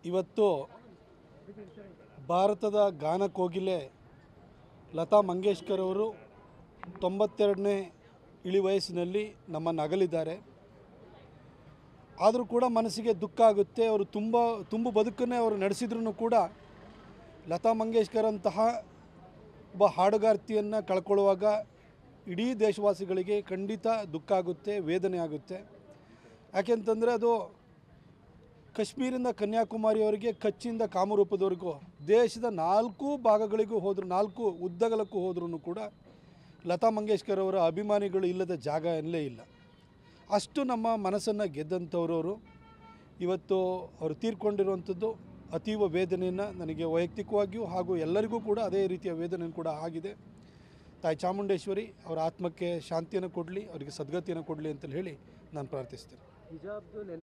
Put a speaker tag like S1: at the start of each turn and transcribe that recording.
S1: ಇವತ್ತು ಭಾರತದ ಗಾನ ಕೋಗಿಲೆ ಲತಾ ಮಂಗೇಶ್ಕರ್ ಅವರು ತೊಂಬತ್ತೆರಡನೇ ಇಳಿ ವಯಸ್ಸಿನಲ್ಲಿ ನಮ್ಮನ್ನು ಅಗಲಿದ್ದಾರೆ ಆದರೂ ಕೂಡ ಮನಸ್ಸಿಗೆ ದುಃಖ ಆಗುತ್ತೆ ಅವರು ತುಂಬ ತುಂಬು ಬದುಕನ್ನೇ ಅವರು ನಡೆಸಿದ್ರೂ ಕೂಡ ಲತಾ ಮಂಗೇಶ್ಕರ್ ಅಂತಹ ಒಬ್ಬ ಹಾಡುಗಾರ್ತಿಯನ್ನು ಕಳ್ಕೊಳ್ಳುವಾಗ ಇಡೀ ದೇಶವಾಸಿಗಳಿಗೆ ಖಂಡಿತ ದುಃಖ ಆಗುತ್ತೆ ವೇದನೆ ಆಗುತ್ತೆ ಯಾಕೆಂತಂದರೆ ಅದು ಕಾಶ್ಮೀರಿಂದ ಕನ್ಯಾಕುಮಾರಿಯವರೆಗೆ ಕಚ್ಚಿಂದ ಕಾಮರೂಪದವರೆಗೂ ದೇಶದ ನಾಲ್ಕು ಭಾಗಗಳಿಗೂ ಹೋದ್ರು ನಾಲ್ಕು ಉದ್ದಗಲಕ್ಕೂ ಹೋದ್ರೂ ಕೂಡ ಲತಾ ಮಂಗೇಶ್ಕರ್ ಅವರ ಅಭಿಮಾನಿಗಳು ಇಲ್ಲದ ಜಾಗ ಎಲ್ಲೇ ಇಲ್ಲ ಅಷ್ಟು ನಮ್ಮ ಮನಸ್ಸನ್ನು ಗೆದ್ದಂಥವ್ರವರು ಇವತ್ತು ಅವರು ತೀರ್ಕೊಂಡಿರುವಂಥದ್ದು ಅತೀವ ವೇದನೆಯನ್ನು ನನಗೆ ವೈಯಕ್ತಿಕವಾಗಿಯೂ ಹಾಗೂ ಎಲ್ಲರಿಗೂ ಕೂಡ ಅದೇ ರೀತಿಯ ವೇದನೆ ಕೂಡ ಆಗಿದೆ ತಾಯಿ ಚಾಮುಂಡೇಶ್ವರಿ ಅವರ ಆತ್ಮಕ್ಕೆ ಶಾಂತಿಯನ್ನು ಕೊಡಲಿ ಅವರಿಗೆ ಸದ್ಗತಿಯನ್ನು ಕೊಡಲಿ ಅಂತೇಳಿ ಹೇಳಿ ನಾನು ಪ್ರಾರ್ಥಿಸ್ತೇನೆ
S2: ಹಿಜಾಬ್ದು ನೆನ್ನೆ